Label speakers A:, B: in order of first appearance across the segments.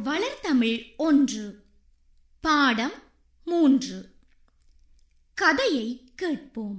A: வளர்தமிழ் ஒன்று பாடம் மூன்று கதையை கேட்போம்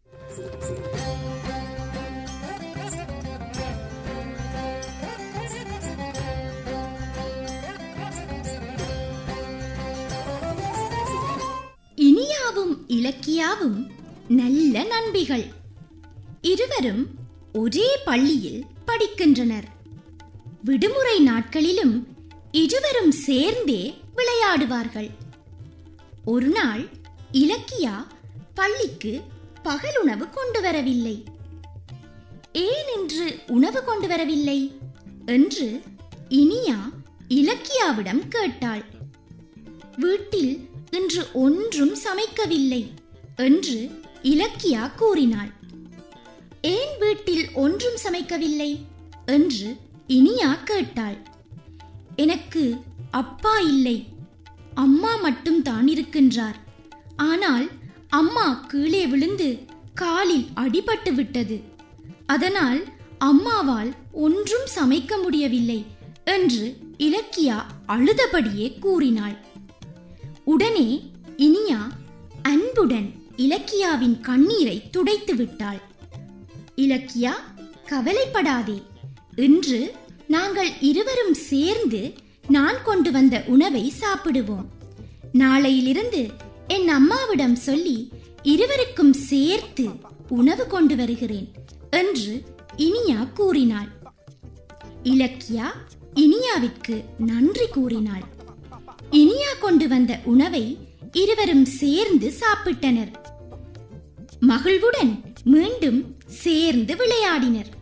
A: இனியாவும் இலக்கியாவும் நல்ல நண்பிகள் இருவரும் ஒரே பள்ளியில் படிக்கின்றனர் விடுமுறை நாட்களிலும் இருவரும் சேர்ந்தே விளையாடுவார்கள் ஒரு நாள் இலக்கியா பள்ளிக்கு பகலுணவு கொண்டு வரவில்லை ஏன் இன்று உணவு கொண்டு வரவில்லை என்று இனியா இலக்கியாவிடம் கேட்டாள் வீட்டில் இன்று ஒன்றும் சமைக்கவில்லை என்று இலக்கியா கூறினாள் ஏன் வீட்டில் ஒன்றும் சமைக்கவில்லை என்று இனியா கேட்டாள் எனக்கு அப்பா இல்லை அம்மா மட்டும் தான் இருக்கின்றார் ஆனால் அம்மா கீழே விழுந்து காலில் அடிபட்டு விட்டது அதனால் அம்மாவால் ஒன்றும் சமைக்க முடியவில்லை என்று இலக்கியா அழுதபடியே கூறினாள் உடனே இனியா அன்புடன் இலக்கியாவின் கண்ணீரை துடைத்து விட்டாள் இலக்கியா கவலைப்படாதே இன்று நாங்கள் இருவரும் சேர்ந்து நான் கொண்டு வந்த உணவை சாப்பிடுவோம் நாளையிலிருந்து என் அம்மாவிடம் சொல்லி இருவருக்கும் சேர்த்து உணவு கொண்டு வருகிறேன் என்று இனியா கூறினாள் இலக்கியா இனியாவிற்கு நன்றி கூறினாள் இனியா கொண்டு வந்த உணவை இருவரும் சேர்ந்து சாப்பிட்டனர் மகிழ்வுடன் மீண்டும் சேர்ந்து விளையாடினர்